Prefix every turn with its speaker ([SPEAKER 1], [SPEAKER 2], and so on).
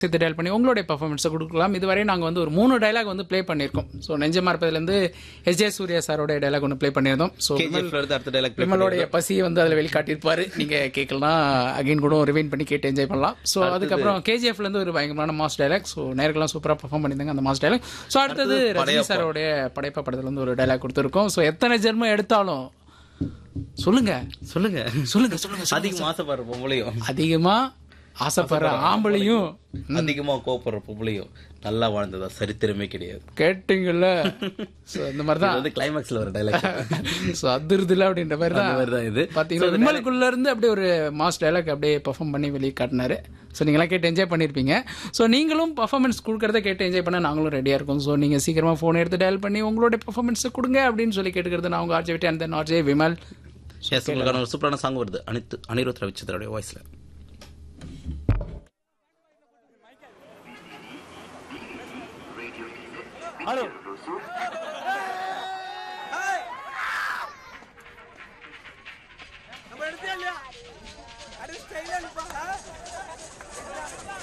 [SPEAKER 1] சேர்த்து டயல் பண்ணி உங்களுடைய பர்ஃபார்மன்ஸை கொடுக்கலாம் இதுவரை நாங்கள் வந்து ஒரு மூணு டைலாக் வந்து ப்ளே பண்ணியிருக்கோம் ஸோ நெஞ்சமா இருப்பதுலேருந்து எஸ் ஜே சூர்யா சாரோட டைலாக் ஒன்று ப்ளே பண்ணியிருந்தோம் ஸோ
[SPEAKER 2] கேஜிஎஃப்ல இருந்து அடுத்த டைலாக்
[SPEAKER 1] விமலோடைய பசியை வந்து அதில் வெளிக்காட்டியிருப்பாரு நீங்கள் கேட்கலாம் அகைன் கூட ரிவைன் பண்ணி கேட்டு என்ஜாய் பண்ணலாம் ஸோ அதுக்கப்புறம் கேஜிஎஃப்ல இருந்து ஒரு பயங்கரமான மாஸ் டைலாக் ஸோ நேர்கள்லாம் சூப்பராக பர்ஃபார்ம் பண்ணியிருந்தாங்க அந்த மாஸ் டைலாக் ஸோ அடுத்தது ரஜினி சாரோடைய படைப்பா படத்துல இருந்து ஒரு டைலாக் கொடுத்துருக்கோம் ஸோ எத்தனை ஜென்மம் எடுத்தாலும் சொல்லுங்க
[SPEAKER 2] சொல்லுங்க
[SPEAKER 1] சொல்லுங்க சொல்லுங்க
[SPEAKER 2] அதிகமா ஆசைப்படுற பொம்பளையும்
[SPEAKER 1] அதிகமா ஆசைப்படுற ஆம்பளையும்
[SPEAKER 2] அதிகமா கோப்படுற பொம்பளையும் நல்லா வாழ்ந்ததா சரித்திரமே கிடையாது
[SPEAKER 1] கேட்டீங்கல்ல ஸோ இந்த மாதிரி
[SPEAKER 2] இது
[SPEAKER 1] தான்
[SPEAKER 2] வந்து கிளைமேக்ஸ்ல வர டைலாக்
[SPEAKER 1] ஸோ அதிருதுல அப்படின்ற மாதிரி தான்
[SPEAKER 2] அந்த மாதிரி தான் இது
[SPEAKER 1] பார்த்தீங்கன்னா விமலுக்குள்ள இருந்து அப்படியே ஒரு மாஸ் டைலாக் அப்படியே பெர்ஃபார்ம் பண்ணி வெளியே காட்டினாரு ஸோ நீங்களாம் கேட்டு என்ஜாய் பண்ணியிருப்பீங்க ஸோ நீங்களும் பர்ஃபார்மன்ஸ் கொடுக்கறத கேட்டு என்ஜாய் பண்ண நாங்களும் ரெடியாக இருக்கோம் ஸோ நீங்கள் சீக்கிரமாக ஃபோன் எடுத்து டயல் பண்ணி உங்களுடைய பர்ஃபார்மன்ஸை கொடுங்க அப்படின்னு சொல்லி கேட்டுக்கிறது நான் உங்கள் ஆர்ஜே விட்டு அந்த ஆர்ஜே விமல்
[SPEAKER 2] எஸ் உங்களுக்கான ஒரு சூப்பரான சாங் வருது அனித்து அனிருத் ரவிச்சந்திரோட வாய்ஸ்ல
[SPEAKER 3] நம்ம எடுத்தே இல்லையா அடி ஸ்டைலா இருப்பா